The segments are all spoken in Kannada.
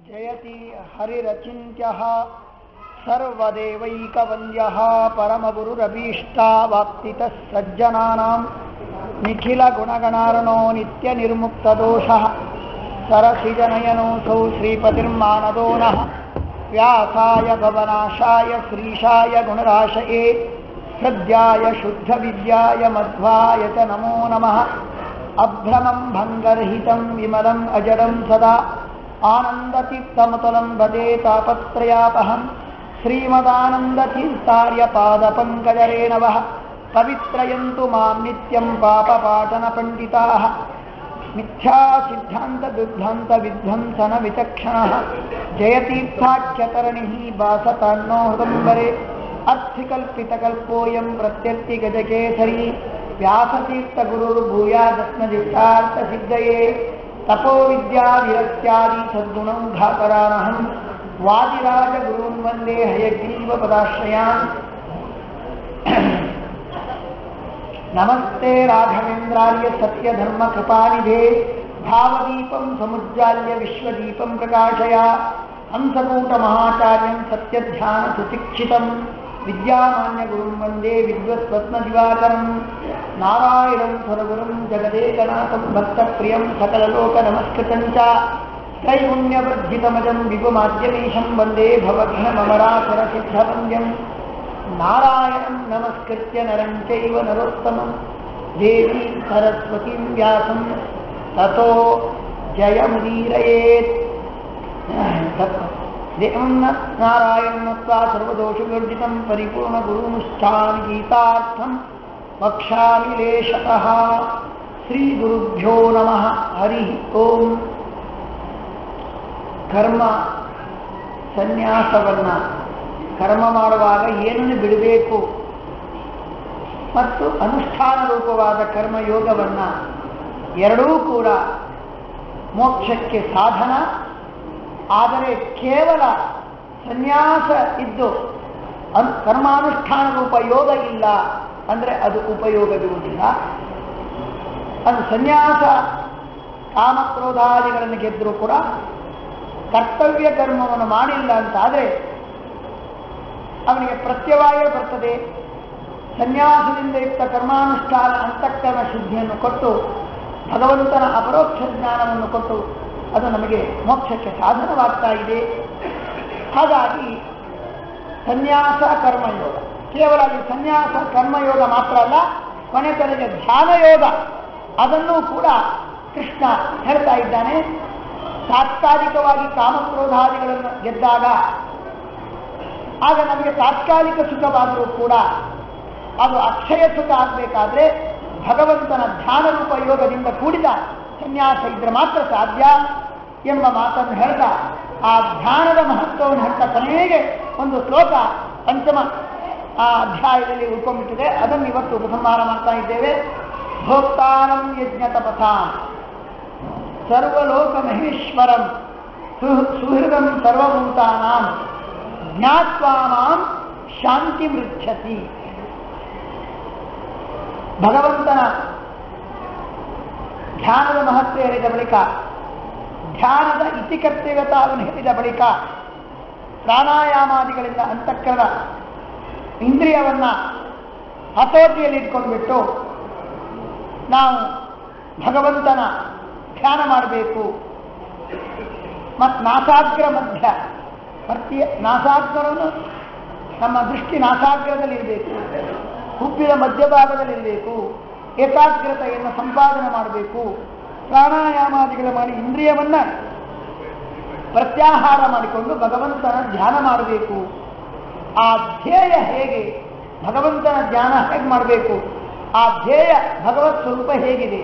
जयति हरिरचिन्त्यः सर्वदेवैकवन्द्यः परमगुरुरभीष्टावाप्तितः सज्जनानां निखिलगुणगणार्णो नित्यनिर्मुक्तदोषः सरसिजनयनोऽसौ श्रीपतिर्मानदो नः व्यासाय भवनाशाय श्रीशाय गुणराशये हृद्याय शुद्धविद्याय मध्वाय च नमो नमः अभ्रमं भङ्गरहितं विमलम् अजडं सदा आनन्दतीर्थमतुलं भजे तापत्रयापहं श्रीमदानन्दतीर्थार्यपादपङ्कजरेणवः पवित्रयन्तु मां नित्यं पापपाटनपण्डिताः मिथ्यासिद्धान्तदुर्धान्तविध्वंसनविचक्षणः जयतीर्थाख्यतरणिः भासतान्नो हृदम्बरे अर्थिकल्पितकल्पोऽयं प्रत्यर्थिगजकेसरी व्यासतीर्थगुरुर्भूयादस्मदिष्टार्थसिद्धये तपोविद्याविरक्त्यादि सद्गुणौघाकरानहं वादिराजगुरून् वन्दे हयग्रीवपदाश्रयान् नमस्ते राघवेन्द्रार्य सत्यधर्मकृपानिधे भावदीपं समुज्जाल्य विश्वदीपं प्रकाशया हंसकूटमहाचार्यं सत्यध्यानसुशिक्षितं विद्यामान्यगुरुं वन्दे विद्वत्स्वप्नदिवाकरं नारायणं स्वरगुरुं जगदेकनाथं भक्तप्रियं सकललोकनमस्कृतं च त्रैगुण्यवर्जितमजं विपुमाद्यमीशं वन्दे भवघ्नममरासुरसिद्धवन्द्यम् नारायणं नमस्कृत्य नरं चैव नरोत्तमं देवीं सरस्वतीं व्यासं ततो जयमुदीरयेत् देवं नारायणं नत्वा सर्वदोषविवर्जितं परिपूर्णगुरुमुष्ठान् गीतार्थं वक्ष्यामि लेशतः श्रीगुरुभ्यो नमः हरिः ओम् ಕರ್ಮ ಸನ್ಯಾಸವನ್ನು ಕರ್ಮ ಮಾಡುವಾಗ ಏನನ್ನು ಬಿಡಬೇಕು ಮತ್ತು ಅನುಷ್ಠಾನ ರೂಪವಾದ ಕರ್ಮಯೋಗವನ್ನು ಎರಡೂ ಕೂಡ ಮೋಕ್ಷಕ್ಕೆ ಸಾಧನ ಆದರೆ ಕೇವಲ ಸನ್ಯಾಸ ಇದ್ದು ಅನ್ ಕರ್ಮಾನುಷ್ಠಾನ ರೂಪ ಯೋಗ ಇಲ್ಲ ಅಂದರೆ ಅದು ಉಪಯೋಗವಿರುವುದಿಲ್ಲ ಅದು ಸನ್ಯಾಸ ಕಾಮಕ್ರೋಧಾದಿಗಳನ್ನು ಗೆದ್ದರೂ ಕೂಡ ಕರ್ತವ್ಯ ಕರ್ಮವನ್ನು ಮಾಡಿಲ್ಲ ಅಂತಾದರೆ ಅವನಿಗೆ ಪ್ರತ್ಯವಾಯ ಬರ್ತದೆ ಸನ್ಯಾಸದಿಂದ ಯುಕ್ತ ಕರ್ಮಾನುಷ್ಠಾನ ಅಂತಃಕರಣ ಶುದ್ಧಿಯನ್ನು ಕೊಟ್ಟು ಭಗವಂತನ ಅಪರೋಕ್ಷ ಜ್ಞಾನವನ್ನು ಕೊಟ್ಟು ಅದು ನಮಗೆ ಮೋಕ್ಷಕ್ಕೆ ಸಾಧನವಾಗ್ತಾ ಇದೆ ಹಾಗಾಗಿ ಸನ್ಯಾಸ ಕರ್ಮಯೋಗ ಕೇವಲ ಈ ಸನ್ಯಾಸ ಕರ್ಮಯೋಗ ಮಾತ್ರ ಅಲ್ಲ ಕೊನೆ ಕೊನೆಗೆ ಧ್ಯಾನ ಯೋಗ ಅದನ್ನೂ ಕೂಡ ಕೃಷ್ಣ ಹೇಳ್ತಾ ಇದ್ದಾನೆ ತಾತ್ಕಾಲಿಕವಾಗಿ ಕಾಮಕ್ರೋಧಾದಿಗಳನ್ನು ಗೆದ್ದಾಗ ಆಗ ನಮಗೆ ತಾತ್ಕಾಲಿಕ ಸುಖವಾದರೂ ಕೂಡ ಅದು ಅಕ್ಷಯ ಸುಖ ಆಗಬೇಕಾದ್ರೆ ಭಗವಂತನ ಧ್ಯಾನ ರೂಪ ಯೋಗದಿಂದ ಕೂಡಿದ ಸನ್ಯಾಸ ಇದ್ರೆ ಮಾತ್ರ ಸಾಧ್ಯ ಎಂಬ ಮಾತನ್ನು ಹೇಳ್ದ ಆ ಧ್ಯಾನದ ಮಹತ್ವವನ್ನು ಹೇಳ್ತಾ ಕೊನೆಗೆ ಒಂದು ಶ್ಲೋಕ ಪಂಚಮ ಆ ಅಧ್ಯಾಯದಲ್ಲಿ ಉಳ್ಕೊಂಡ್ಬಿಟ್ಟಿದೆ ಅದನ್ನು ಇವತ್ತು ಉಪಸಂಹಾರ ಮಾಡ್ತಾ ಇದ್ದೇವೆ ಭೋಕ್ತಾನಂ ಯಜ್ಞ ತಪಥಾಂ ಸರ್ವಲೋಕ ಮಹೇಶ್ವರಂ ಸುಹೃದಂ ಸರ್ವಭೂತಾನಾಂ ಜ್ಞಾತ್ವಾ ಮಾಂ ಶಾಂತಿ ಮೃಚ್ಛತಿ ಭಗವಂತನ ಧ್ಯಾನದ ಮಹತ್ವ ಹೇಳಿದ ಬಳಿಕ ಧ್ಯಾನದ ಇತಿಕರ್ತವ್ಯತಾವನ್ನು ಹೇಳಿದ ಬಳಿಕ ಪ್ರಾಣಾಯಾಮಾದಿಗಳಿಂದ ಅಂತಃಕರಣ ಇಂದ್ರಿಯವನ್ನ ಹತೋಟಿಯಲ್ಲಿ ಇಟ್ಕೊಂಡ್ಬಿಟ್ಟು ನಾವು ಭಗವಂತನ ಧ್ಯಾನ ಮಾಡಬೇಕು ಮತ್ತು ನಾಸಾಗ್ರ ಮಧ್ಯ ಪ್ರತಿ ನಾಸಾಗ್ರವನ್ನು ನಮ್ಮ ದೃಷ್ಟಿ ನಾಸಾಗ್ರದಲ್ಲಿ ಇರಬೇಕು ಹುಬ್ಬಿದ ಮಧ್ಯಭಾಗದಲ್ಲಿರಬೇಕು ಏಕಾಗ್ರತೆಯನ್ನು ಸಂಪಾದನೆ ಮಾಡಬೇಕು ಪ್ರಾಣಾಯಾಮಾದಿಗಳ ಮಾಡಿ ಇಂದ್ರಿಯವನ್ನ ಪ್ರತ್ಯಾಹಾರ ಮಾಡಿಕೊಂಡು ಭಗವಂತನ ಧ್ಯಾನ ಮಾಡಬೇಕು ಆ ಧ್ಯೇಯ ಹೇಗೆ ಭಗವಂತನ ಧ್ಯಾನ ಹೇಗೆ ಮಾಡಬೇಕು ಆ ಧ್ಯೇಯ ಭಗವತ್ ಸ್ವರೂಪ ಹೇಗಿದೆ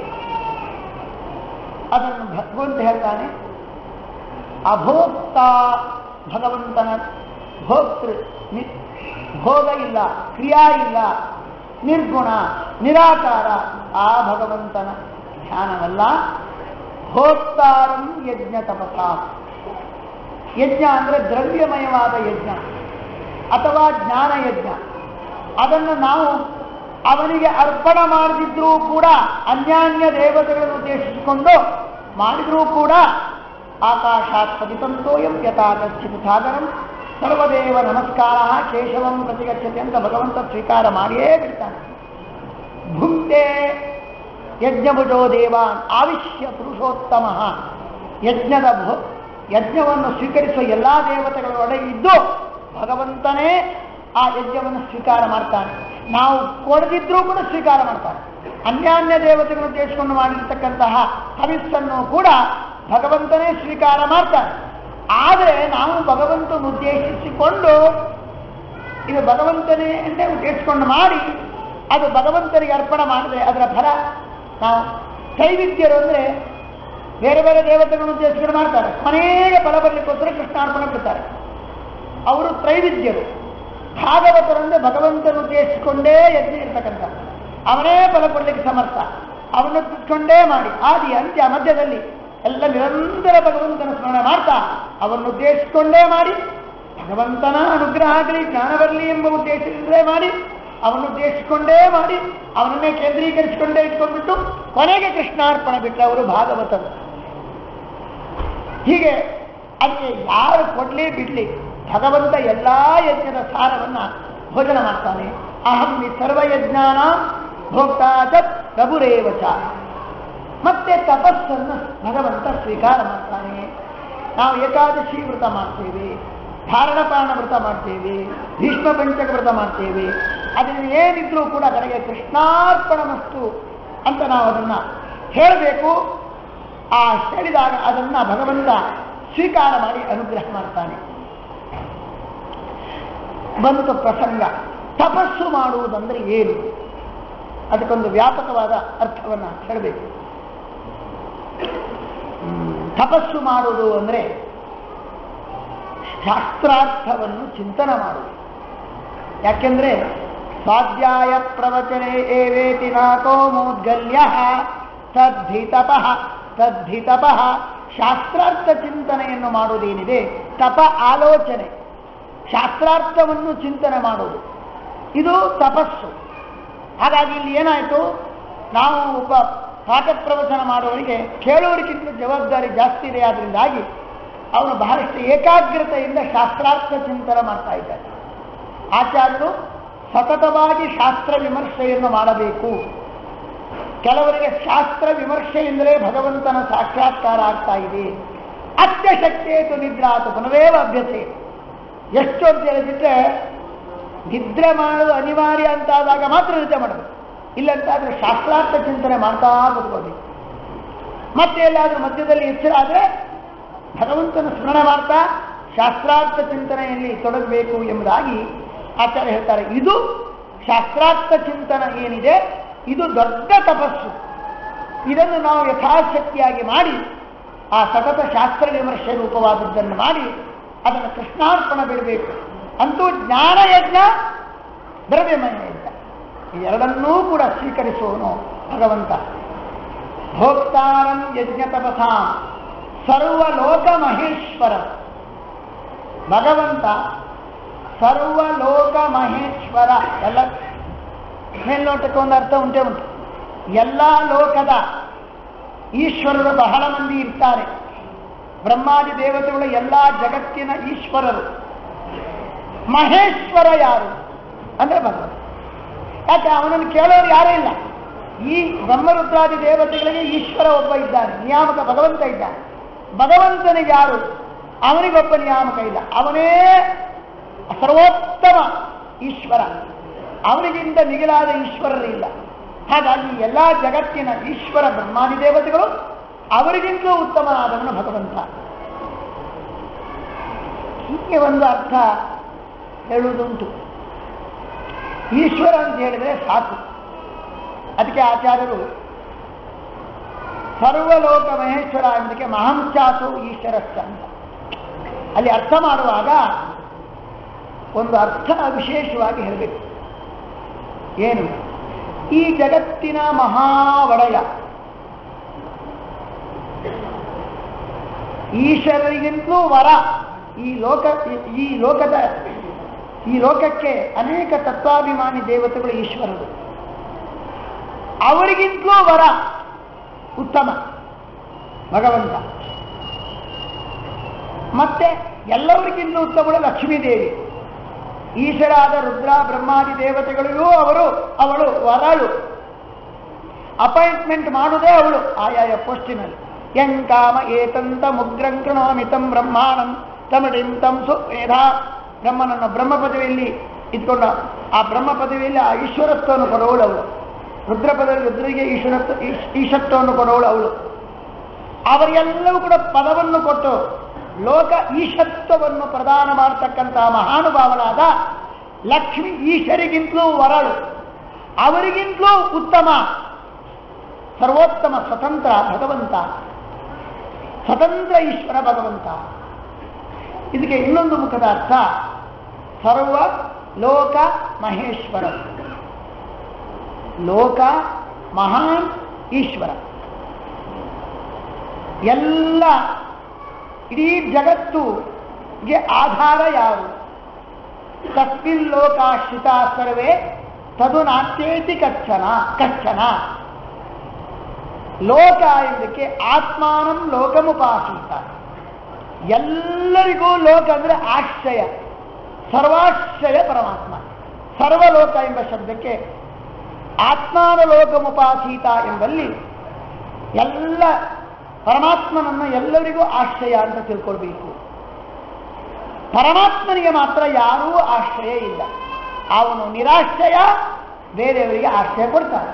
ಅದನ್ನು ಭಗವಂತ ಹೇಳ್ತಾನೆ ಅಭೋಕ್ತ ಭಗವಂತನ ಭೋಕ್ತೃ ಭೋಗ ಇಲ್ಲ ಕ್ರಿಯಾ ಇಲ್ಲ ನಿರ್ಗುಣ ನಿರಾಕಾರ ಆ ಭಗವಂತನ ಧ್ಯಾನವಲ್ಲ ಭೋಕ್ತಾರಂ ಯಜ್ಞ ತಪಸ ಯಜ್ಞ ಅಂದರೆ ದ್ರವ್ಯಮಯವಾದ ಯಜ್ಞ ಅಥವಾ ಜ್ಞಾನ ಯಜ್ಞ ಅದನ್ನು ನಾವು ಅವನಿಗೆ ಅರ್ಪಣ ಮಾಡದಿದ್ರೂ ಕೂಡ ಅನ್ಯಾನ್ಯ ದೇವತೆಗಳನ್ನು ಉದ್ದೇಶಿಸಿಕೊಂಡು ಮಾಡಿದ್ರೂ ಕೂಡ ಆಕಾಶಾತ್ ಪತಿತಂತೋಯಂ ಯಥಾ ಗಚ್ಚಿತ್ ಸಾಗರಂ ಸರ್ವದೇವ ನಮಸ್ಕಾರ ಕೇಶವಂ ಪ್ರತಿಗಚ್ಚತಿ ಅಂತ ಭಗವಂತ ಸ್ವೀಕಾರ ಮಾಡಿಯೇ ಬಿಡ್ತಾನೆ ಭುಕ್ತೆ ಯಜ್ಞಭುಜೋ ದೇವಾನ್ ಆವಿಶ್ಯ ಪುರುಷೋತ್ತಮ ಯಜ್ಞದ ಭೋ ಯಜ್ಞವನ್ನು ಸ್ವೀಕರಿಸುವ ಎಲ್ಲ ದೇವತೆಗಳ ಒಳಗೆ ಇದ್ದು ಭಗವಂತನೇ ಆ ಯಜ್ಞವನ್ನು ಸ್ವೀಕಾರ ಮಾಡ್ತಾನೆ ನಾವು ಕೊಡದಿದ್ರೂ ಕೂಡ ಸ್ವೀಕಾರ ಮಾಡ್ತಾನೆ ಅನ್ಯಾನ್ಯ ದೇವತೆಗಳನ್ನು ಉದ್ದೇಶಿಸಿಕೊಂಡು ಮಾಡಿರ್ತಕ್ಕಂತಹ ಹವಿಸ್ಸನ್ನು ಕೂಡ ಭಗವಂತನೇ ಸ್ವೀಕಾರ ಮಾಡ್ತಾನೆ ಆದರೆ ನಾವು ಭಗವಂತನ ಉದ್ದೇಶಿಸಿಕೊಂಡು ಇದು ಭಗವಂತನೇ ಎಂದೇ ಉದ್ದೇಶಿಸಿಕೊಂಡು ಮಾಡಿ ಅದು ಭಗವಂತನಿಗೆ ಅರ್ಪಣೆ ಮಾಡಿದ್ರೆ ಅದರ ಫಲ ನಾವು ಕೈವಿದ್ಯರು ಅಂದರೆ ಬೇರೆ ಬೇರೆ ದೇವತೆಗಳನ್ನು ಉದ್ದೇಶಿಸಿಕೊಂಡು ಮಾಡ್ತಾರೆ ಕೊನೆಗೆ ಫಲ ಬರಲಿಕ್ಕೋಸ್ಕರ ಕೃಷ್ಣಾರ್ಪಣೆ ಬಿಡ್ತಾರೆ ಅವರು ತ್ರೈವಿದ್ಯರು ಭಾಗವತರಂದ್ರೆ ಭಗವಂತನ ಉದ್ದೇಶಿಸಿಕೊಂಡೇ ಯಜ್ಞ ಇರ್ತಕ್ಕಂಥ ಅವನೇ ಫಲ ಕೊಡ್ಲಿಕ್ಕೆ ಸಮರ್ಥ ಅವನು ತಿಳ್ಕೊಂಡೇ ಮಾಡಿ ಆದಿ ಅಂತ್ಯ ಮಧ್ಯದಲ್ಲಿ ಎಲ್ಲ ನಿರಂತರ ಭಗವಂತನ ಸ್ಮರಣೆ ಮಾಡ್ತಾ ಅವನ್ನು ಉದ್ದೇಶಿಸಿಕೊಂಡೇ ಮಾಡಿ ಭಗವಂತನ ಅನುಗ್ರಹ ಆಗಲಿ ಜ್ಞಾನ ಬರಲಿ ಎಂಬ ಉದ್ದೇಶದಿಂದಲೇ ಮಾಡಿ ಅವನು ಉದ್ದೇಶಿಸಿಕೊಂಡೇ ಮಾಡಿ ಅವನನ್ನೇ ಕೇಂದ್ರೀಕರಿಸಿಕೊಂಡೇ ಇಟ್ಕೊಂಡ್ಬಿಟ್ಟು ಕೊನೆಗೆ ಕೃಷ್ಣಾರ್ಪಣೆ ಬಿಟ್ಟರೆ ಅವರು ಭಾಗವತರು ಹೀಗೆ ಅದಕ್ಕೆ ಯಾರು ಕೊಡ್ಲಿ ಬಿಡ್ಲಿ ಭಗವಂತ ಎಲ್ಲಾ ಯಜ್ಞದ ಸಾರವನ್ನ ಭೋಜನ ಮಾಡ್ತಾನೆ ಅಹಂ ನಿ ಸರ್ವಯಜ್ಞಾನ ಭೋಕ್ತಾ ಚ ಪ್ರಭುರೇವ ಚ ಮತ್ತೆ ತಪಸ್ಸನ್ನು ಭಗವಂತ ಸ್ವೀಕಾರ ಮಾಡ್ತಾನೆ ನಾವು ಏಕಾದಶಿ ವ್ರತ ಮಾಡ್ತೇವೆ ಧಾರಣಪಾಣ ವ್ರತ ಮಾಡ್ತೇವೆ ಭೀಷ್ಮ ಪಂಚಕ ವ್ರತ ಮಾಡ್ತೇವೆ ಅದನ್ನು ಏನಿದ್ರೂ ಕೂಡ ಕಡೆಗೆ ಕೃಷ್ಣಾರ್ಪಣ ಮಸ್ತು ಅಂತ ನಾವು ಅದನ್ನ ಹೇಳಬೇಕು ಆ ಹೇಳಿದಾಗ ಅದನ್ನ ಭಗವಂತ ಸ್ವೀಕಾರ ಮಾಡಿ ಅನುಗ್ರಹ ಮಾಡ್ತಾನೆ ಬಂತು ಪ್ರಸಂಗ ತಪಸ್ಸು ಮಾಡುವುದಂದ್ರೆ ಏನು ಅದಕ್ಕೊಂದು ವ್ಯಾಪಕವಾದ ಅರ್ಥವನ್ನ ಹೇಳಬೇಕು ಹ್ಮ್, ತಪಸ್ಸು ಮಾಡುವುದು ಅಂದ್ರೆ ಶಾಸ್ತ್ರಾರ್ಥವನ್ನು ಚಿಂತನೆ ಮಾಡುವುದು ಯಾಕೆಂದ್ರೆ ಸ್ವಾಧ್ಯಾಯ ಪ್ರವಚನೆ ಏವೇತಿ ನಾಕೋ ಮೌದ್ಗಲ್ಯ ತದ್ಧಿ ತಪಃ ತದ್ಧಿ ತಪಃ ಶಾಸ್ತ್ರಾರ್ಥ ಚಿಂತನೆಯನ್ನು ಮಾಡುವುದೇನಿದೆ ತಪ ಆಲೋಚನೆ ಶಾಸ್ತ್ರಾರ್ಥವನ್ನು ಚಿಂತನೆ ಮಾಡುವುದು ಇದು ತಪಸ್ಸು ಹಾಗಾಗಿ ಇಲ್ಲಿ ಏನಾಯಿತು ನಾವು ಒಬ್ಬ ಪಾಠ ಪ್ರವಚನ ಮಾಡುವವರಿಗೆ ಕೇಳುವರಿಗಿಂತ ಜವಾಬ್ದಾರಿ ಜಾಸ್ತಿ ಇದೆ ಆದ್ರಿಂದಾಗಿ ಅವನು ಬಹಳಷ್ಟು ಏಕಾಗ್ರತೆಯಿಂದ ಶಾಸ್ತ್ರಾರ್ಥ ಚಿಂತನೆ ಮಾಡ್ತಾ ಇದ್ದಾರೆ ಆಚಾರ್ಯರು ಸತತವಾಗಿ ಶಾಸ್ತ್ರ ವಿಮರ್ಶೆಯನ್ನು ಮಾಡಬೇಕು ಕೆಲವರಿಗೆ ಶಾಸ್ತ್ರ ವಿಮರ್ಶೆಯಿಂದಲೇ ಭಗವಂತನ ಸಾಕ್ಷಾತ್ಕಾರ ಆಗ್ತಾ ಇದೆ ಅತ್ಯಶಕ್ತೇತು ನಿದ್ರಾತು ಪುನವೇವ ಅಭ್ಯಸೆ ಎಷ್ಟು ಅಂತ ಹೇಳಿಬಿಟ್ರೆ ನಿದ್ರೆ ಮಾಡೋದು ಅನಿವಾರ್ಯ ಅಂತಾದಾಗ ಮಾತ್ರ ನಿದ್ದೆ ಮಾಡಬೇಕು ಇಲ್ಲಂತಾದ್ರೆ ಶಾಸ್ತ್ರಾರ್ಥ ಚಿಂತನೆ ಮಾಡ್ತಾ ಕೂತ್ಕೋಬೇಕು ಮತ್ತೆ ಎಲ್ಲಾದ್ರೂ ಮಧ್ಯದಲ್ಲಿ ಎಚ್ಚರ ಆದರೆ ಭಗವಂತನ ಸ್ಮರಣೆ ಮಾಡ್ತಾ ಶಾಸ್ತ್ರಾರ್ಥ ಚಿಂತನೆಯಲ್ಲಿ ತೊಡಗಬೇಕು ಎಂಬುದಾಗಿ ಆಚಾರ್ಯ ಹೇಳ್ತಾರೆ ಇದು ಶಾಸ್ತ್ರಾರ್ಥ ಚಿಂತನ ಏನಿದೆ ಇದು ದೊಡ್ಡ ತಪಸ್ಸು ಇದನ್ನು ನಾವು ಯಥಾಶಕ್ತಿಯಾಗಿ ಮಾಡಿ ಆ ಸತತ ಶಾಸ್ತ್ರ ವಿಮರ್ಶೆ ರೂಪವಾದದ್ದನ್ನು ಮಾಡಿ ಅದನ್ನು ಕೃಷ್ಣಾರ್ಪಣ ಬಿಡಬೇಕು ಅಂತೂ ಜ್ಞಾನ ಯಜ್ಞ ದ್ರವ್ಯಮಯ ಯಜ್ಞ ಎರಡನ್ನೂ ಕೂಡ ಸ್ವೀಕರಿಸುವನು ಭಗವಂತ ಭೋಕ್ತಾರಂ ಯಜ್ಞ ತಪಸಾ ಸರ್ವಲೋಕ ಮಹೇಶ್ವರ ಭಗವಂತ ಸರ್ವಲೋಕ ಮಹೇಶ್ವರ ಎಲ್ಲ ಮೇಲ್ನೋಟಕ್ಕೆ ಒಂದು ಅರ್ಥ ಉಂಟೇ ಉಂಟು ಎಲ್ಲ ಲೋಕದ ಈಶ್ವರರು ಬಹಳ ಮಂದಿ ಇರ್ತಾರೆ ಬ್ರಹ್ಮಾದಿ ದೇವತೆಗಳು ಎಲ್ಲ ಜಗತ್ತಿನ ಈಶ್ವರರು ಮಹೇಶ್ವರ ಯಾರು ಅಂದ್ರೆ ಭಗವಂತ ಯಾಕೆ ಅವನನ್ನು ಕೇಳೋರು ಯಾರೂ ಇಲ್ಲ ಈ ಬ್ರಹ್ಮರುದ್ರಾದಿ ದೇವತೆಗಳಿಗೆ ಈಶ್ವರ ಒಬ್ಬ ಇದ್ದಾನೆ ನಿಯಾಮಕ ಭಗವಂತ ಇದ್ದಾನೆ ಭಗವಂತನಿಗೆ ಯಾರು ಅವನಿಗೊಬ್ಬ ನಿಯಾಮಕ ಇಲ್ಲ ಅವನೇ ಸರ್ವೋತ್ತಮ ಈಶ್ವರ ಅವನಿಗಿಂತ ಮಿಗಿಲಾದ ಈಶ್ವರರಿಲ್ಲ ಹಾಗಾಗಿ ಎಲ್ಲ ಜಗತ್ತಿನ ಈಶ್ವರ ಬ್ರಹ್ಮಾದಿ ದೇವತೆಗಳು ಅವರಿಗಿಂತಲೂ ಉತ್ತಮನಾದವನು ಭಗವಂತ ಹೀಗೆ ಒಂದು ಅರ್ಥ ಹೇಳುವುದುಂಟು ಈಶ್ವರ ಅಂತ ಹೇಳಿದ್ರೆ ಸಾಕು ಅದಕ್ಕೆ ಆಚಾರ್ಯರು ಸರ್ವಲೋಕ ಮಹೇಶ್ವರ ಎಂಬುದಕ್ಕೆ ಮಹಂಚಾಸು ಈಶ್ವರಶ್ಚ ಅಂತ ಅಲ್ಲಿ ಅರ್ಥ ಮಾಡುವಾಗ ಒಂದು ಅರ್ಥ ವಿಶೇಷವಾಗಿ ಹೇಳಬೇಕು ಏನು ಈ ಜಗತ್ತಿನ ಮಹಾ ಒಡೆಯ ಈಶ್ವರರಿಗಿಂತಲೂ ವರ ಈ ಲೋಕ ಈ ಲೋಕದ ಈ ಲೋಕಕ್ಕೆ ಅನೇಕ ತತ್ವಾಭಿಮಾನಿ ದೇವತೆಗಳು ಈಶ್ವರರು ಅವರಿಗಿಂತಲೂ ವರ ಉತ್ತಮ ಭಗವಂತ ಮತ್ತೆ ಎಲ್ಲರಿಗಿಂತ ಉತ್ತಮಳು ಲಕ್ಷ್ಮೀದೇವಿ ಈಶ್ವರಾದ ರುದ್ರ ಬ್ರಹ್ಮಾದಿ ದೇವತೆಗಳಿಗೂ ಅವರು ಅವಳು ವರಳು ಅಪಾಯಿಂಟ್ಮೆಂಟ್ ಮಾಡುವುದೇ ಅವಳು ಆಯಾಯ ಪೋಸ್ಟಿನಲ್ಲಿ ಯಂಕಾಮ ಏತಂತ ಮುಗ್ರಂ ಕೃಣೋಮಿತಂ ಬ್ರಹ್ಮಾಣಂ ತಮಡಿಂ ತಂ ಸು ಮೇಧಾ ಬ್ರಹ್ಮನನ್ನು ಬ್ರಹ್ಮ ಪದವಿಯಲ್ಲಿ ಇದ್ಕೊಂಡ ಆ ಬ್ರಹ್ಮ ಪದವಿಯಲ್ಲಿ ಆ ಈಶ್ವರತ್ವವನ್ನು ಕೊಡುವಳು ಅವಳು ರುದ್ರ ಪದವಿ ರುದ್ರಿಗೆ ಈಶ್ವರತ್ವ ಈಶ್- ಈಶತ್ವವನ್ನು ಕೊಡುವಳು ಅವಳು ಅವರಿಗೆಲ್ಲವೂ ಕೂಡ ಪದವನ್ನು ಕೊಟ್ಟು ಲೋಕ ಈಶತ್ವವನ್ನು ಪ್ರದಾನ ಮಾಡತಕ್ಕಂತಹ ಮಹಾನುಭಾವನಾದ ಲಕ್ಷ್ಮಿ ಈಶ್ವರಿಗಿಂತಲೂ ವರಳು ಅವರಿಗಿಂತಲೂ ಉತ್ತಮ ಸರ್ವೋತ್ತಮ ಸ್ವತಂತ್ರ ಭಗವಂತ ಸ್ವತಂತ್ರ ಈಶ್ವರ ಭಗವಂತ ಇದಕ್ಕೆ ಇನ್ನೊಂದು ಮುಖದ ಅರ್ಥ ಸರ್ವ ಲೋಕ ಮಹೇಶ್ವರ ಲೋಕ ಮಹಾನ್ ಈಶ್ವರ ಎಲ್ಲ ಇಡೀ ಜಗತ್ತುಗೆ ಆಧಾರ ಯಾರು ತಸ್ಮಿನ್ ಲೋಕಾಶ್ರಿತ ಸರ್ವೇ ತದು ನಾಟ್ಯೇತಿ ಕಚ್ಚನ ಕಚ್ಚನ ಲೋಕ ಎಂದಕ್ಕೆ ಆತ್ಮಾನಂ ಲೋಕಮುಪಾಸೀತ ಎಲ್ಲರಿಗೂ ಲೋಕ ಅಂದ್ರೆ ಆಶ್ರಯ ಸರ್ವಾಶ್ರಯ ಪರಮಾತ್ಮ ಸರ್ವಲೋಕ ಎಂಬ ಶಬ್ದಕ್ಕೆ ಆತ್ಮಾನ ಲೋಕಮುಪಾಸೀತ ಎಂಬಲ್ಲಿ ಎಲ್ಲ ಪರಮಾತ್ಮನನ್ನು ಎಲ್ಲರಿಗೂ ಆಶ್ರಯ ಅಂತ ತಿಳ್ಕೊಳ್ಬೇಕು ಪರಮಾತ್ಮನಿಗೆ ಮಾತ್ರ ಯಾರೂ ಆಶ್ರಯ ಇಲ್ಲ ಅವನು ನಿರಾಶ್ರಯ ಬೇರೆಯವರಿಗೆ ಆಶ್ರಯ ಕೊಡ್ತಾನೆ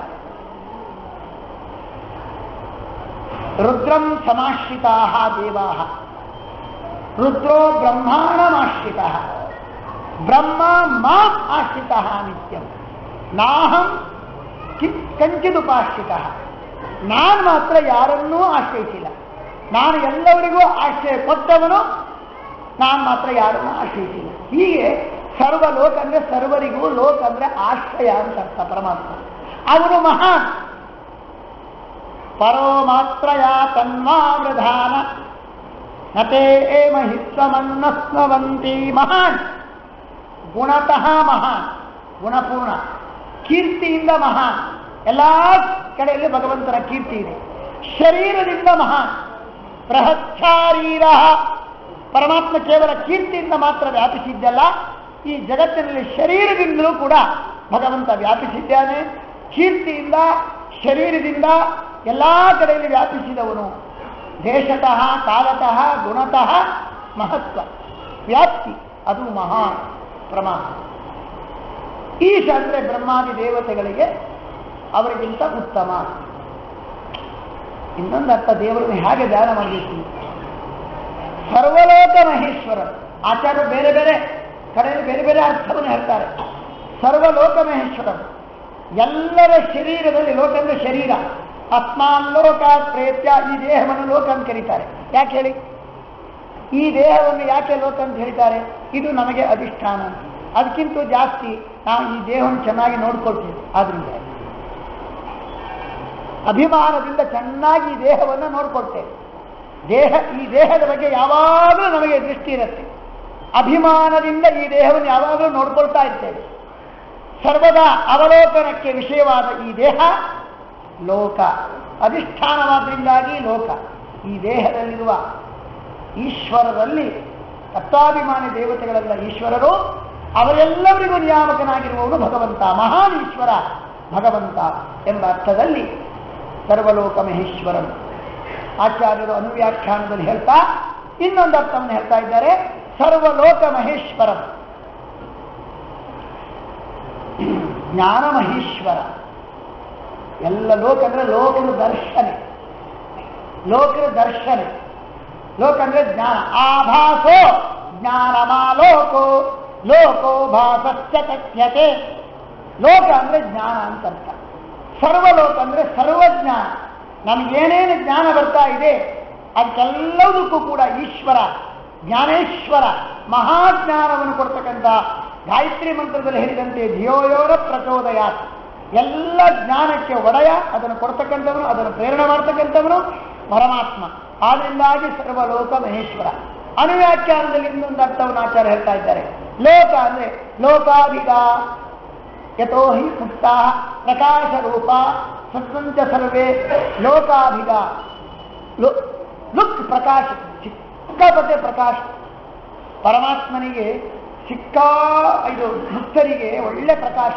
ರುದ್ರಂ ಸಮಾಶ್ರಿತಾ ದೇವಾ ರುದ್ರೋ ಬ್ರಹ್ಮಾಣಮಾಶ್ರಿತ ಬ್ರಹ್ಮ ಮಾಂ ಆಶ್ರಿತ ನಿತ್ಯಂ ನಾಹಂ ಕಿ- ಕಂಚಿದುಪಾಶ್ರಿತ ನಾನು ಮಾತ್ರ ಯಾರನ್ನೂ ಆಶ್ರಯಿಸಿಲ್ಲ ನಾನು ಎಲ್ಲವರಿಗೂ ಆಶ್ರಯ ಕೊಟ್ಟವನು ನಾನು ಮಾತ್ರ ಯಾರನ್ನೂ ಆಶ್ರಯಿಸಿಲ್ಲ ಹೀಗೆ ಸರ್ವ ಲೋಕ ಅಂದ್ರೆ ಸರ್ವರಿಗೂ ಲೋಕ ಅಂದ್ರೆ ಆಶ್ರಯ ಅಂತ ಅರ್ಥ ಪರಮಾತ್ಮ ಅವನು ಮಹಾನ್ ಪರೋ ಮಾತ್ರಯ ತನ್ವಾಮೃಧಾನ ನತೇ ಮಹಿತ್ವಮನ್ನಸ್ನವಂತಿ ಮಹಾನ್ ಗುಣತಃ ಮಹಾನ್ ಗುಣಪೂರ್ಣ ಕೀರ್ತಿಯಿಂದ ಮಹಾನ್ ಎಲ್ಲ ಕಡೆಯಲ್ಲಿ ಭಗವಂತನ ಕೀರ್ತಿ ಇದೆ ಶರೀರದಿಂದ ಮಹಾನ್ ಬೃಹಚ್ಚಾರೀರ ಪರಮಾತ್ಮ ಕೇವಲ ಕೀರ್ತಿಯಿಂದ ಮಾತ್ರ ವ್ಯಾಪಿಸಿದ್ದಲ್ಲ ಈ ಜಗತ್ತಿನಲ್ಲಿ ಶರೀರದಿಂದಲೂ ಕೂಡ ಭಗವಂತ ವ್ಯಾಪಿಸಿದ್ದಾನೆ ಕೀರ್ತಿಯಿಂದ ಶರೀರದಿಂದ ಎಲ್ಲ ಕಡೆಯಲ್ಲಿ ವ್ಯಾಪಿಸಿದವನು ದೇಶತಃ ಕಾಲತಃ ಗುಣತಃ ಮಹತ್ವ ವ್ಯಾಪ್ತಿ ಅದು ಮಹಾನ್ ಪ್ರಮಾಣ ಈಶ ಅಂದ್ರೆ ಬ್ರಹ್ಮಾದಿ ದೇವತೆಗಳಿಗೆ ಅವರಿಗಿಂತ ಉತ್ತಮ ಇನ್ನೊಂದು ಅರ್ಥ ದೇವರನ್ನು ಹೇಗೆ ಧ್ಯಾನ ಮಾಡಬೇಕು ಸರ್ವಲೋಕ ಮಹೇಶ್ವರ ಆಚಾರ್ಯರು ಬೇರೆ ಬೇರೆ ಕಡೆಯಲ್ಲಿ ಬೇರೆ ಬೇರೆ ಅರ್ಥವನ್ನು ಹೇಳ್ತಾರೆ ಸರ್ವಲೋಕ ಮಹೇಶ್ವರ ಎಲ್ಲರ ಶರೀರದಲ್ಲಿ ಲೋಕ ಅಂದ್ರೆ ಶರೀರ ಅಸ್ಮಾನ್ ಲೋಕ ಪ್ರೇತ್ಯ ಈ ದೇಹವನ್ನು ಲೋಕ ಅಂತ ಕರೀತಾರೆ ಯಾಕೆ ಹೇಳಿ ಈ ದೇಹವನ್ನು ಯಾಕೆ ಲೋಕ ಅಂತ ಹೇಳ್ತಾರೆ ಇದು ನಮಗೆ ಅಧಿಷ್ಠಾನ ಅಂತ. ಅದಕ್ಕಿಂತ ಜಾಸ್ತಿ ನಾವು ಈ ದೇಹವನ್ನು ಚೆನ್ನಾಗಿ ನೋಡ್ಕೊಳ್ತೇವೆ ಆದ್ರಿಂದ ಅಭಿಮಾನದಿಂದ ಚೆನ್ನಾಗಿ ಈ ದೇಹವನ್ನು ನೋಡ್ಕೊಳ್ತೇವೆ ದೇಹ ಈ ದೇಹದ ಬಗ್ಗೆ ಯಾವಾಗಲೂ ನಮಗೆ ದೃಷ್ಟಿ ಇರುತ್ತೆ ಅಭಿಮಾನದಿಂದ ಈ ದೇಹವನ್ನು ಯಾವಾಗಲೂ ನೋಡ್ಕೊಳ್ತಾ ಇರ್ತೇವೆ ಸರ್ವದಾ ಅವಲೋಕನಕ್ಕೆ ವಿಷಯವಾದ ಈ ದೇಹ ಲೋಕ ಅಧಿಷ್ಠಾನವಾದ್ರಿಂದಾಗಿ ಲೋಕ ಈ ದೇಹದಲ್ಲಿರುವ ಈಶ್ವರರಲ್ಲಿ ತತ್ವಾಭಿಮಾನಿ ದೇವತೆಗಳೆಲ್ಲ ಈಶ್ವರರು ಅವರೆಲ್ಲರಿಗೂ ನಿಯಾಮಕನಾಗಿರುವವನು ಭಗವಂತ ಮಹಾನ್ ಈಶ್ವರ ಭಗವಂತ ಎಂಬ ಅರ್ಥದಲ್ಲಿ ಸರ್ವಲೋಕ ಮಹೇಶ್ವರನು ಆಚಾರ್ಯರು ಅನುವ್ಯಾಖ್ಯಾನದಲ್ಲಿ ಹೇಳ್ತಾ ಇನ್ನೊಂದು ಅರ್ಥವನ್ನು ಹೇಳ್ತಾ ಇದ್ದಾರೆ ಸರ್ವಲೋಕ ಮಹೇಶ್ವರಂ ಜ್ಞಾನ ಮಹೇಶ್ವರ ಎಲ್ಲ ಲೋಕ ಅಂದ್ರೆ ಲೋಕದ ದರ್ಶನೆ ಲೋಕದ ದರ್ಶನೆ ಲೋಕ ಅಂದ್ರೆ ಜ್ಞಾನ ಆಭಾಸೋ ಜ್ಞಾನಮಾಲೋಕೋ ಲೋಕೋ ಭಾಸಸ್ಯ ಕಥ್ಯತೆ ಲೋಕ ಅಂದ್ರೆ ಜ್ಞಾನ ಅಂತ ಅರ್ಥ ಸರ್ವಲೋಕ ಅಂದ್ರೆ ಸರ್ವಜ್ಞಾನ ನಮಗೇನೇನು ಜ್ಞಾನ ಬರ್ತಾ ಇದೆ ಅದಕ್ಕೆಲ್ಲದಕ್ಕೂ ಕೂಡ ಈಶ್ವರ ಜ್ಞಾನೇಶ್ವರ ಮಹಾಜ್ಞಾನವನ್ನು ಕೊಡ್ತಕ್ಕಂಥ ಗಾಯತ್ರಿ ಮಂತ್ರದಲ್ಲಿ ಹೇಳಿದಂತೆ ಧಿಯೋಯೋರ ಪ್ರಚೋದಯಾತ್ ಎಲ್ಲ ಜ್ಞಾನಕ್ಕೆ ಒಡೆಯ ಅದನ್ನು ಕೊಡ್ತಕ್ಕಂಥವನು ಅದನ್ನು ಪ್ರೇರಣೆ ಮಾಡ್ತಕ್ಕಂಥವನು ಪರಮಾತ್ಮ ಆದ್ರಿಂದಾಗಿ ಸರ್ವಲೋಕ ಮಹೇಶ್ವರ ಅನುವ್ಯಾಖ್ಯಾನದಲ್ಲಿ ಇನ್ನೊಂದು ಅರ್ಥವನ್ನು ಆಚಾರ್ಯ ಹೇಳ್ತಾ ಇದ್ದಾರೆ ಲೋಕ ಅಂದ್ರೆ ಲೋಕಾಭಿಗ ಯಥೋ ಹಿ ಮುಕ್ತ ಪ್ರಕಾಶ ರೂಪ ಸತ್ವಂಚ ಸರ್ವೇ ಲೋಕಾಭಿಗ ಲುಕ್ ಪ್ರಕಾಶ ಚಿಕ್ಕ ಸಿಕ್ಕಾಪಟ್ಟೆ ಪ್ರಕಾಶ ಪರಮಾತ್ಮನಿಗೆ ಸಿಕ್ಕಾ ಇದು ಮುಕ್ತರಿಗೆ ಒಳ್ಳೆ ಪ್ರಕಾಶ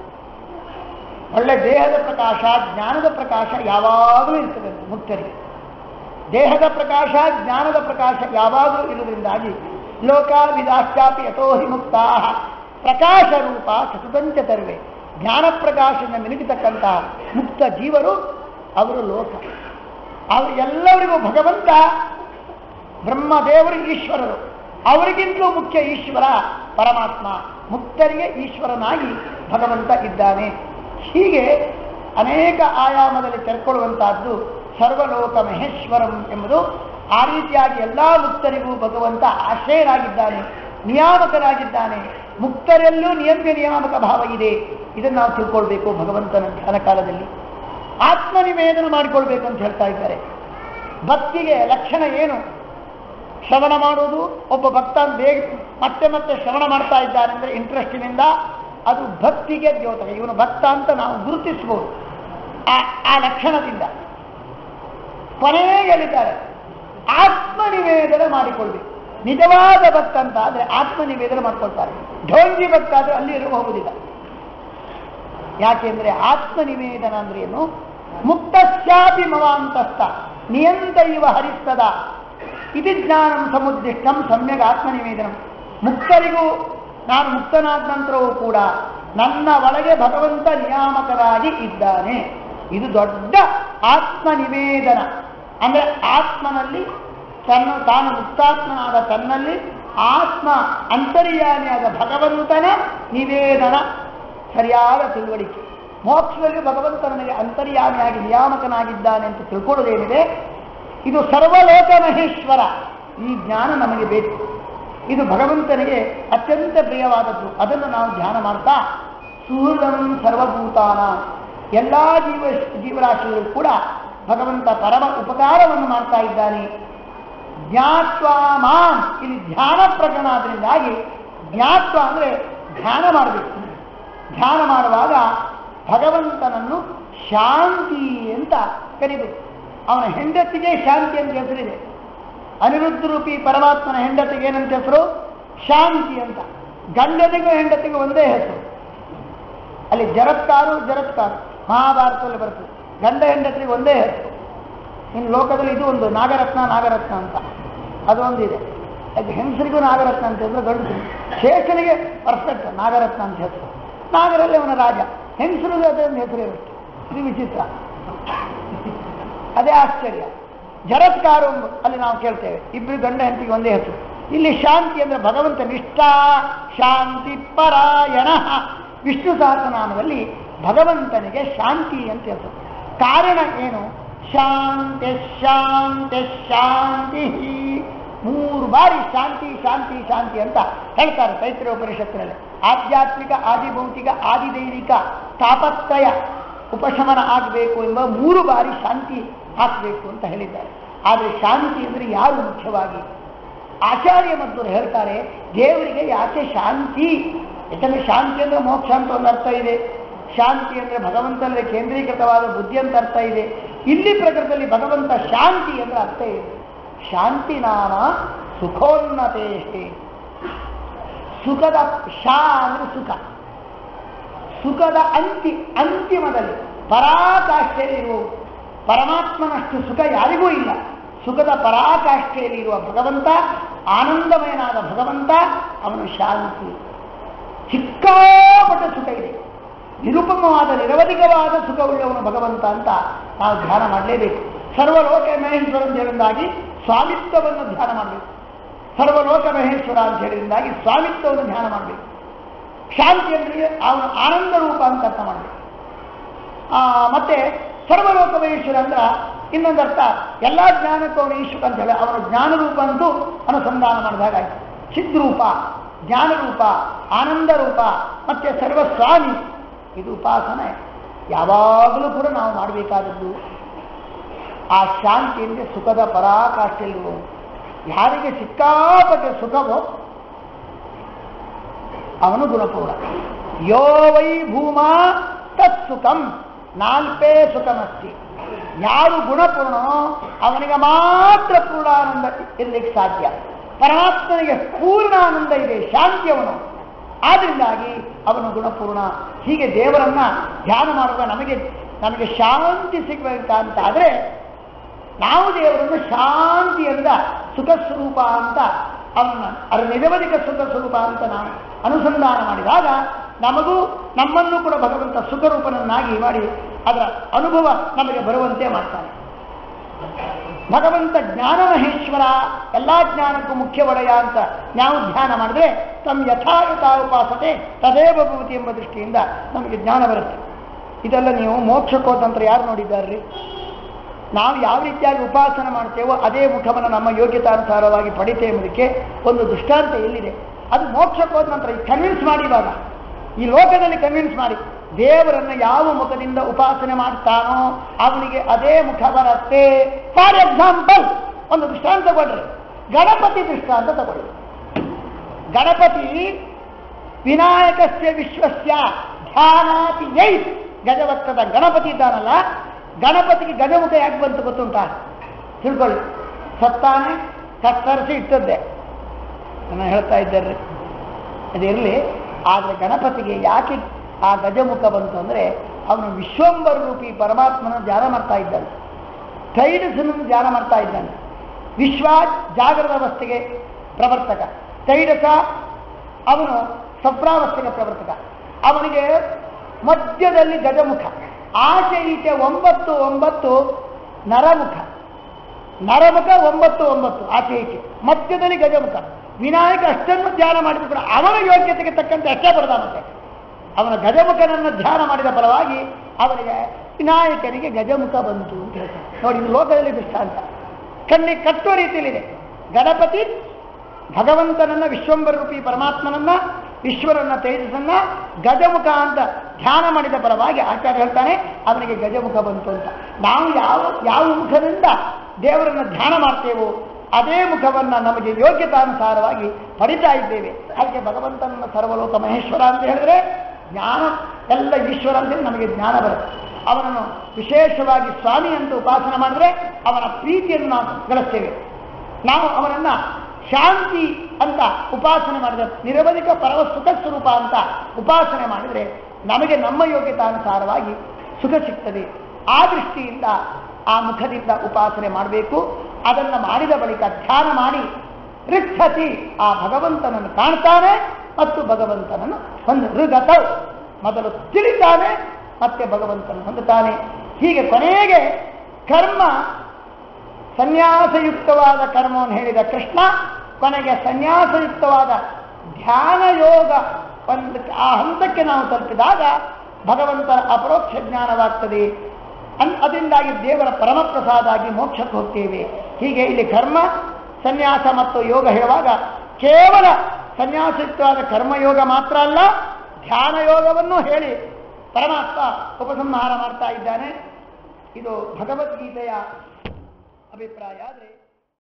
ಒಳ್ಳೆ ದೇಹದ ಪ್ರಕಾಶ ಜ್ಞಾನದ ಪ್ರಕಾಶ ಯಾವಾಗಲೂ ಇರ್ತದೆ ಅಂತ ಮುಕ್ತರಿಗೆ ದೇಹದ ಪ್ರಕಾಶ ಜ್ಞಾನದ ಪ್ರಕಾಶ ಯಾವಾಗಲೂ ಇರುವುದರಿಂದಾಗಿ ಲೋಕಾವಿದಾಶ್ಚಾಪಿ ಯಥೋಹಿ ಮುಕ್ತಾ ಪ್ರಕಾಶ ರೂಪ ಸತತಂಚ ತರುವೆ ಜ್ಞಾನ ಪ್ರಕಾಶದಿಂದ ಮಿನುಗಿತಕ್ಕಂತಹ ಮುಕ್ತ ಜೀವರು ಅವರು ಲೋಕ ಅವರು ಎಲ್ಲರಿಗೂ ಭಗವಂತ ಬ್ರಹ್ಮದೇವರು ಈಶ್ವರರು ಅವರಿಗಿಂತಲೂ ಮುಖ್ಯ ಈಶ್ವರ ಪರಮಾತ್ಮ ಮುಕ್ತರಿಗೆ ಈಶ್ವರನಾಗಿ ಭಗವಂತ ಇದ್ದಾನೆ ಹೀಗೆ ಅನೇಕ ಆಯಾಮದಲ್ಲಿ ತೆರ್ಕೊಳ್ಳುವಂತಹದ್ದು ಸರ್ವಲೋಕ ಮಹೇಶ್ವರಂ ಎಂಬುದು ಆ ರೀತಿಯಾಗಿ ಎಲ್ಲ ಮುಕ್ತರಿಗೂ ಭಗವಂತ ಆಶ್ರಯರಾಗಿದ್ದಾನೆ ನಿಯಾಮಕರಾಗಿದ್ದಾನೆ ಮುಕ್ತರಲ್ಲೂ ನಿಯಮ್ಯ ನಿಯಾಮಕ ಭಾವ ಇದೆ ಇದನ್ನು ನಾವು ತಿಳ್ಕೊಳ್ಬೇಕು ಭಗವಂತನ ಧ್ಯಾನ ಕಾಲದಲ್ಲಿ ಆತ್ಮನಿವೇದನ ಮಾಡಿಕೊಳ್ಬೇಕು ಅಂತ ಹೇಳ್ತಾ ಇದ್ದಾರೆ ಭಕ್ತಿಗೆ ಲಕ್ಷಣ ಏನು ಶ್ರವಣ ಮಾಡುವುದು ಒಬ್ಬ ಭಕ್ತ ಬೇಗ ಮತ್ತೆ ಮತ್ತೆ ಶ್ರವಣ ಮಾಡ್ತಾ ಇದ್ದಾನೆ ಅಂದರೆ ಇಂಟ್ರೆಸ್ಟಿನಿಂದ ಅದು ಭಕ್ತಿಗೆ ದ್ಯೋತಕ ಇವನು ಭಕ್ತ ಅಂತ ನಾವು ಗುರುತಿಸಬಹುದು ಆ ಆ ಲಕ್ಷಣದಿಂದ ಕೊನೆಗೆ ಹೇಳಿದ್ದಾರೆ ಆತ್ಮನಿವೇದನ ಮಾಡಿಕೊಳ್ಬೇಕು ನಿಜವಾದ ಭಕ್ತ ಅಂತ ಆದರೆ ಆತ್ಮನಿವೇದನ ಮಾಡ್ಕೊಳ್ತಾರೆ ಢೋಂಗಿ ಭಕ್ತ ಆದರೆ ಅಲ್ಲಿ ಇರಬಹುದಿಲ್ಲ ಯಾಕೆಂದ್ರೆ ಆತ್ಮನಿವೇದನ ಅಂದ್ರೆ ಏನು ಮುಕ್ತಶ್ಚಾಪಿ ಮವಾಂತಸ್ಥ ನಿಯಂತ ಇವ ಹರಿಸ್ತದ ಇದು ಜ್ಞಾನಂ ಸಮುದ್ದಿಷ್ಟಂ ಸಮ್ಯಕ್ ಆತ್ಮನಿವೇದನಂ ಮುಕ್ತರಿಗೂ ನಾನು ಮುಕ್ತನಾದ ನಂತರವೂ ಕೂಡ ನನ್ನ ಒಳಗೆ ಭಗವಂತ ನಿಯಾಮಕರಾಗಿ ಇದ್ದಾನೆ ಇದು ದೊಡ್ಡ ಆತ್ಮನಿವೇದನ ಅಂದ್ರೆ ಆತ್ಮನಲ್ಲಿ ತನ್ನ ತಾನು ಮುಕ್ತಾತ್ಮನಾದ ತನ್ನಲ್ಲಿ ಆತ್ಮ ಅಂತರ್ಯಾಮಿಯಾದ ಭಗವಂತನ ನಿವೇದನ ಸರಿಯಾದ ತಿಳುವಳಿಕೆ ಮೋಕ್ಷದಲ್ಲಿ ಭಗವಂತ ನನಗೆ ಅಂತರ್ಯಾಮಿಯಾಗಿ ನಿಯಾಮಕನಾಗಿದ್ದಾನೆ ಅಂತ ತಿಳ್ಕೊಳ್ಳೋದೇನಿದೆ ಇದು ಸರ್ವಲೋಕ ಮಹೇಶ್ವರ ಈ ಜ್ಞಾನ ನಮಗೆ ಬೇಕು ಇದು ಭಗವಂತನಿಗೆ ಅತ್ಯಂತ ಪ್ರಿಯವಾದದ್ದು ಅದನ್ನು ನಾವು ಧ್ಯಾನ ಮಾಡ್ತಾ ಸುಹೃದಂ ಸರ್ವಭೂತಾನ ಎಲ್ಲ ಜೀವ ಜೀವರಾಶಿಗಳು ಕೂಡ ಭಗವಂತ ಪರಮ ಉಪಕಾರವನ್ನು ಮಾಡ್ತಾ ಇದ್ದಾನೆ ಜ್ಞಾತ್ವ ಮಾನ್ ಇಲ್ಲಿ ಧ್ಯಾನ ಪ್ರಕರಣ ಆದ್ರಿಂದಾಗಿ ಜ್ಞಾತ್ವ ಅಂದರೆ ಧ್ಯಾನ ಮಾಡಬೇಕು ಧ್ಯಾನ ಮಾಡುವಾಗ ಭಗವಂತನನ್ನು ಶಾಂತಿ ಅಂತ ಕರಿಬೇಕು ಅವನ ಹೆಂಡತಿಗೆ ಶಾಂತಿ ಅಂತ ಹೆಸರಿದೆ ಅನಿರುದ್ಧ ರೂಪಿ ಪರಮಾತ್ಮನ ಹೆಂಡತಿಗೆ ಏನಂತ ಹೆಸರು ಶಾಂತಿ ಅಂತ ಗಂಡನಿಗೂ ಹೆಂಡತಿಗೂ ಒಂದೇ ಹೆಸರು ಅಲ್ಲಿ ಜರತ್ಕಾರು ಜರತ್ಕಾರು ಮಹಾಭಾರತದಲ್ಲಿ ಬರ್ತದೆ ಗಂಡ ಹೆಂಡತಿಗೆ ಒಂದೇ ಹೆಸರು ಇನ್ನು ಲೋಕದಲ್ಲಿ ಇದು ಒಂದು ನಾಗರತ್ನ ನಾಗರತ್ನ ಅಂತ ಅದೊಂದಿದೆ ಅದು ಹೆಂಗಸರಿಗೂ ನಾಗರತ್ನ ಅಂತ ಹೇಳಿದ್ರೆ ಗಂಡಸರು ಶೇಷನಿಗೆ ಪರ್ಫೆಕ್ಟ್ ನಾಗರತ್ನ ಅಂತ ಹೆಸರು ನಾಗರಲ್ಲಿ ಅವನ ರಾಜ ಹೆಂಗಸರಿಗೂ ಅದೇ ಒಂದು ಹೆಸರು ಇರುತ್ತೆ ಇದು ವಿಚಿತ್ರ ಅದೇ ಆಶ್ಚರ್ಯ ಜರತ್ಕಾರು ಅಲ್ಲಿ ನಾವು ಕೇಳ್ತೇವೆ ಇಬ್ಬರು ಗಂಡ ಹೆಂಡತಿಗೆ ಒಂದೇ ಹೆಸರು ಇಲ್ಲಿ ಶಾಂತಿ ಅಂದ್ರೆ ಭಗವಂತ ನಿಷ್ಠಾ ಶಾಂತಿ ಪರಾಯಣ ವಿಷ್ಣು ಸಹಸ್ರನಾಮದಲ್ಲಿ ಭಗವಂತನಿಗೆ ಶಾಂತಿ ಅಂತ ಹೆಸರು ಕಾರಣ ಏನು ಶಾಂತಿ ಶಾಂತಿ ಶಾಂತಿ ಮೂರು ಬಾರಿ ಶಾಂತಿ ಶಾಂತಿ ಶಾಂತಿ ಅಂತ ಹೇಳ್ತಾರೆ ತೈತ್ರ ಉಪನಿಷತ್ತಿನಲ್ಲಿ ಆಧ್ಯಾತ್ಮಿಕ ಆದಿಭೌತಿಕ ಆದಿದೈವಿಕ ತಾಪತ್ರಯ ಉಪಶಮನ ಆಗಬೇಕು ಎಂಬ ಮೂರು ಬಾರಿ ಶಾಂತಿ ಹಾಕಬೇಕು ಅಂತ ಹೇಳಿದ್ದಾರೆ ಆದರೆ ಶಾಂತಿ ಅಂದರೆ ಯಾರು ಮುಖ್ಯವಾಗಿ ಆಚಾರ್ಯ ಮಧ್ವರು ಹೇಳ್ತಾರೆ ದೇವರಿಗೆ ಯಾಕೆ ಶಾಂತಿ ಯಾಕಂದ್ರೆ ಶಾಂತಿ ಅಂದ್ರೆ ಮೋಕ್ಷ ಅಂತ ಒಂದು ಅರ್ಥ ಇದೆ ಶಾಂತಿ ಅಂದ್ರೆ ಭಗವಂತನಲ್ಲಿ ಕೇಂದ್ರೀಕೃತವಾದ ಬುದ್ಧಿ ಅಂತ ಅರ್ಥ ಇದೆ ಇಲ್ಲಿ ಪ್ರಕೃತದಲ್ಲಿ ಭಗವಂತ ಶಾಂತಿ ಅಂದ್ರೆ ಅರ್ಥ ಇದೆ ಶಾಂತಿ ನಾಮ ಸುಖೋನ್ನತೆ ಸುಖದ ಶಾ ಅಂದ್ರೆ ಸುಖ ಸುಖದ ಅಂತಿ ಅಂತಿಮದಲ್ಲಿ ಪರಾಕಾಷ್ಠೆಯಲ್ಲಿ ಇರುವ ಪರಮಾತ್ಮನಷ್ಟು ಸುಖ ಯಾರಿಗೂ ಇಲ್ಲ ಸುಖದ ಪರಾಕಾಷ್ಠೆಯಲ್ಲಿ ಇರುವ ಭಗವಂತ ಆನಂದಮಯನಾದ ಭಗವಂತ ಅವನು ಶಾಂತಿ ಸಿಕ್ಕಾಪಟ್ಟ ಸುಖ ಇದೆ ನಿರುಪಮವಾದ ನಿರವಧಿಕವಾದ ಸುಖವುಳ್ಳವನು ಭಗವಂತ ಅಂತ ನಾವು ಧ್ಯಾನ ಮಾಡಲೇಬೇಕು ಸರ್ವಲೋಕ ಮಹೇಶ್ವರ ಅಂತ ಹೇಳಿದಾಗಿ ಸ್ವಾಮಿತ್ವವನ್ನು ಧ್ಯಾನ ಮಾಡಬೇಕು ಸರ್ವಲೋಕ ಮಹೇಶ್ವರ ಅಂತ ಹೇಳಿದಾಗಿ ಸ್ವಾಮಿತ್ವವನ್ನು ಧ್ಯಾನ ಮಾಡಬೇಕು ಶಾಂತಿ ಅಂದ್ರೆ ಅವನು ಆನಂದ ರೂಪ ಅಂತ ಅರ್ಥ ಮಾಡಬೇಕು ಮತ್ತೆ ಸರ್ವಲೋಕ ಮಹೇಶ್ವರ ಅಂದ್ರ ಇನ್ನೊಂದು ಅರ್ಥ ಎಲ್ಲ ಜ್ಞಾನಕ್ಕೂ ಅವನು ಈಶ್ವರ ಅಂತ ಹೇಳಿ ಅವನ ಜ್ಞಾನ ರೂಪ ಅಂತೂ ಅನುಸಂಧಾನ ಮಾಡಿದಾಗಾಯ್ತು ಚಿದ್ರೂಪ ಜ್ಞಾನರೂಪ ಆನಂದ ರೂಪ ಮತ್ತೆ ಸರ್ವಸ್ವಾಮಿ ಇದು ಉಪಾಸನೆ ಯಾವಾಗಲೂ ಕೂಡ ನಾವು ಮಾಡಬೇಕಾದದ್ದು ಆ ಶಾಂತಿ ಅಂದರೆ ಸುಖದ ಪರಾಕಾಷ್ಠೆಯಲ್ಲಿರುವ ಯಾರಿಗೆ ಸಿಕ್ಕಾಪಟ್ಟೆ ಸುಖವೋ ಅವನು ಗುಣಪೂರ್ಣ ಯೋ ವೈ ಭೂಮಾ ತತ್ ಸುಖಂ ನಾಲ್ಪೇ ಸುಖಮಸ್ತಿ ಯಾರು ಗುಣಪೂರ್ಣನೋ ಅವನಿಗೆ ಮಾತ್ರ ಪೂರ್ಣಾನಂದ ಇರಲಿಕ್ಕೆ ಸಾಧ್ಯ ಪರಮಾತ್ಮನಿಗೆ ಪೂರ್ಣ ಆನಂದ ಇದೆ ಶಾಂತಿ ಅವನು ಆದ್ರಿಂದಾಗಿ ಅವನು ಗುಣಪೂರ್ಣ ಹೀಗೆ ದೇವರನ್ನ ಧ್ಯಾನ ಮಾಡುವಾಗ ನಮಗೆ ನಮಗೆ ಶಾಂತಿ ಸಿಗಬೇಕಂತ ಆದರೆ ನಾವು ದೇವರನ್ನು ಶಾಂತಿಯಿಂದ ಸುಖ ಸ್ವರೂಪ ಅಂತ ಅವನ್ನ ಅದರ ನಿರವಧಿಕ ಸುಖ ಸ್ವರೂಪ ಅಂತ ನಾವು ಅನುಸಂಧಾನ ಮಾಡಿದಾಗ ನಮಗೂ ನಮ್ಮನ್ನು ಕೂಡ ಭಗವಂತ ಸುಖರೂಪನನ್ನಾಗಿ ಮಾಡಿ ಅದರ ಅನುಭವ ನಮಗೆ ಬರುವಂತೆ ಮಾಡ್ತಾನೆ ಭಗವಂತ ಜ್ಞಾನ ಮಹೇಶ್ವರ ಎಲ್ಲ ಜ್ಞಾನಕ್ಕೂ ಮುಖ್ಯ ಒಡೆಯ ಅಂತ ನಾವು ಧ್ಯಾನ ಮಾಡಿದ್ರೆ ತಮ್ಮ ಯಥಾಯಥ ಉಪಾಸತೆ ತದೇವ ಭವತಿ ಎಂಬ ದೃಷ್ಟಿಯಿಂದ ನಮಗೆ ಜ್ಞಾನ ಬರುತ್ತೆ ಇದೆಲ್ಲ ನೀವು ಮೋಕ್ಷಕ್ಕೋತಂತ್ರ ಯಾರು ನೋಡಿದ್ದಾರ್ರಿ ನಾವು ಯಾವ ರೀತಿಯಾಗಿ ಉಪಾಸನೆ ಮಾಡ್ತೇವೋ ಅದೇ ಮುಖವನ್ನು ನಮ್ಮ ಯೋಗ್ಯತಾನುಸಾರವಾಗಿ ಪಡಿತೇ ಎಂಬುದಕ್ಕೆ ಒಂದು ದೃಷ್ಟಾಂತ ಎಲ್ಲಿದೆ ಅದು ಮೋಕ್ಷಕ್ಕೋದ ನಂತರ ಈ ಕನ್ವಿನ್ಸ್ ಮಾಡಿ ಇವಾಗ ಈ ಲೋಕದಲ್ಲಿ ಕನ್ವಿನ್ಸ್ ಮಾಡಿ ದೇವರನ್ನ ಯಾವ ಮುಖದಿಂದ ಉಪಾಸನೆ ಮಾಡ್ತಾನೋ ಅವನಿಗೆ ಅದೇ ಮುಖ ಬರುತ್ತೆ ಫಾರ್ ಎಕ್ಸಾಂಪಲ್ ಒಂದು ದೃಷ್ಟಾಂತ ತಗೊಳ್ರಿ ಗಣಪತಿ ದೃಷ್ಟಾಂತ ತಗೊಳ್ಳಿ ಗಣಪತಿ ವಿನಾಯಕಸ್ಯ ವಿಶ್ವಸ್ಯ ಧ್ಯಾನಾತಿ ಯೈ ಗಜವಕ್ತದ ಗಣಪತಿ ಇದ್ದಾನಲ್ಲ ಗಣಪತಿಗೆ ಗಜಮುಖ ಯಾಕೆ ಬಂತು ಗೊತ್ತುಂಟಾ ತಿಳ್ಕೊಳ್ಳಿ ಸತ್ತಾನೆ ಕತ್ತರಿಸಿ ಇಟ್ಟದ್ದೆ ನಾನು ಹೇಳ್ತಾ ಇದ್ದಾರೆ ಅದಿರಲಿ ಆದರೆ ಗಣಪತಿಗೆ ಯಾಕೆ ಆ ಗಜಮುಖ ಬಂತು ಅಂದರೆ ಅವನು ವಿಶ್ವಂಬರ ರೂಪಿ ಪರಮಾತ್ಮನ ಧ್ಯಾನ ಮಾಡ್ತಾ ಇದ್ದಾನೆ ತೈಡಸನನ್ನು ಧ್ಯಾನ ಮಾಡ್ತಾ ಇದ್ದಾನೆ ವಿಶ್ವ ಜಾಗೃತ ಅವಸ್ಥೆಗೆ ಪ್ರವರ್ತಕ ತೈಡಸ ಅವನು ಸಪ್ರಾವಸ್ಥೆಗೆ ಪ್ರವರ್ತಕ ಅವನಿಗೆ ಮಧ್ಯದಲ್ಲಿ ಗಜಮುಖ ಆಚೆ ಈಚೆ ಒಂಬತ್ತು ಒಂಬತ್ತು ನರಮುಖ ನರಮುಖ ಒಂಬತ್ತು ಒಂಬತ್ತು ಆಚೆ ಈಚೆ ಮಧ್ಯದಲ್ಲಿ ಗಜಮುಖ ವಿನಾಯಕ ಅಷ್ಟನ್ನು ಧ್ಯಾನ ಮಾಡಿದ್ರು ಕೂಡ ಅವನ ಯೋಗ್ಯತೆಗೆ ತಕ್ಕಂತೆ ಅಷ್ಟೇ ಬರದಾನಂತೆ ಅವನ ಗಜಮುಖನನ್ನು ಧ್ಯಾನ ಮಾಡಿದ ಫಲವಾಗಿ ಅವನಿಗೆ ವಿನಾಯಕನಿಗೆ ಗಜಮುಖ ಬಂತು ಅಂತ ಹೇಳ್ತಾರೆ ನೋಡಿ ಇದು ಲೋಕದಲ್ಲಿ ದೃಷ್ಟಾಂತ ಕಣ್ಣಿಗೆ ಕಟ್ಟುವ ರೀತಿಯಲ್ಲಿದೆ ಗಣಪತಿ ಭಗವಂತನನ್ನ ವಿಶ್ವಂಬರ ರೂಪಿ ಪರಮಾತ್ಮನನ್ನ ಈಶ್ವರನ ತೇಜಸ್ಸನ್ನ ಗಜಮುಖ ಅಂತ ಧ್ಯಾನ ಮಾಡಿದ ಪರವಾಗಿ ಆಚಾರ್ಯ ಹೇಳ್ತಾನೆ ಅವನಿಗೆ ಗಜಮುಖ ಬಂತು ಅಂತ ನಾವು ಯಾವ ಯಾವ ಮುಖದಿಂದ ದೇವರನ್ನ ಧ್ಯಾನ ಮಾಡ್ತೇವೋ ಅದೇ ಮುಖವನ್ನ ನಮಗೆ ಯೋಗ್ಯತಾನುಸಾರವಾಗಿ ಪಡಿತಾ ಇದ್ದೇವೆ ಅದಕ್ಕೆ ಭಗವಂತನನ್ನ ಸರ್ವಲೋಕ ಮಹೇಶ್ವರ ಅಂತ ಹೇಳಿದ್ರೆ ಜ್ಞಾನ ಎಲ್ಲ ಈಶ್ವರ ಅಂತ ನಮಗೆ ಜ್ಞಾನ ಬರುತ್ತೆ ಅವನನ್ನು ವಿಶೇಷವಾಗಿ ಸ್ವಾಮಿ ಅಂತ ಉಪಾಸನೆ ಮಾಡಿದ್ರೆ ಅವನ ಪ್ರೀತಿಯನ್ನು ನಾವು ಗಳಿಸ್ತೇವೆ ನಾವು ಅವನನ್ನ ಶಾಂತಿ ಅಂತ ಉಪಾಸನೆ ಮಾಡಿದ್ರೆ ನಿರವಧಿಕ ಪರವ ಸುಖ ಸ್ವರೂಪ ಅಂತ ಉಪಾಸನೆ ಮಾಡಿದರೆ ನಮಗೆ ನಮ್ಮ ಯೋಗ್ಯತಾನುಸಾರವಾಗಿ ಸುಖ ಸಿಗ್ತದೆ ಆ ದೃಷ್ಟಿಯಿಂದ ಆ ಮುಖದಿಂದ ಉಪಾಸನೆ ಮಾಡಬೇಕು ಅದನ್ನು ಮಾಡಿದ ಬಳಿಕ ಧ್ಯಾನ ಮಾಡಿ ರಿಕ್ಷತಿ ಆ ಭಗವಂತನನ್ನು ಕಾಣ್ತಾನೆ ಮತ್ತು ಭಗವಂತನನ್ನು ಹೊಂದ ಋಗತ ಮೊದಲು ತಿಳಿತಾನೆ ಮತ್ತೆ ಭಗವಂತನ ಹೊಂದುತ್ತಾನೆ ಹೀಗೆ ಕೊನೆಗೆ ಕರ್ಮ ಸನ್ಯಾಸಯುಕ್ತವಾದ ಕರ್ಮವನ್ನು ಹೇಳಿದ ಕೃಷ್ಣ ಕೊನೆಗೆ ಸನ್ಯಾಸಯುಕ್ತವಾದ ಧ್ಯಾನ ಯೋಗ ಒಂದು ಆ ಹಂತಕ್ಕೆ ನಾವು ತಲುಪಿದಾಗ ಭಗವಂತನ ಅಪರೋಕ್ಷ ಜ್ಞಾನವಾಗ್ತದೆ ಅನ್ ಅದರಿಂದಾಗಿ ದೇವರ ಪರಮಪ್ರಸಾದ ಆಗಿ ಮೋಕ್ಷಕ್ಕೆ ಹೋಗ್ತೇವೆ ಹೀಗೆ ಇಲ್ಲಿ ಕರ್ಮ ಸನ್ಯಾಸ ಮತ್ತು ಯೋಗ ಹೇಳುವಾಗ ಕೇವಲ ಸನ್ಯಾಸಯುಕ್ತವಾದ ಕರ್ಮಯೋಗ ಮಾತ್ರ ಅಲ್ಲ ಧ್ಯಾನ ಯೋಗವನ್ನು ಹೇಳಿ ಪರಮಾತ್ಮ ಉಪಸಂಹಾರ ಮಾಡ್ತಾ ಇದ್ದಾನೆ ಇದು ಭಗವದ್ಗೀತೆಯ ಅಭಿಪ್ರಾಯ ಆದರೆ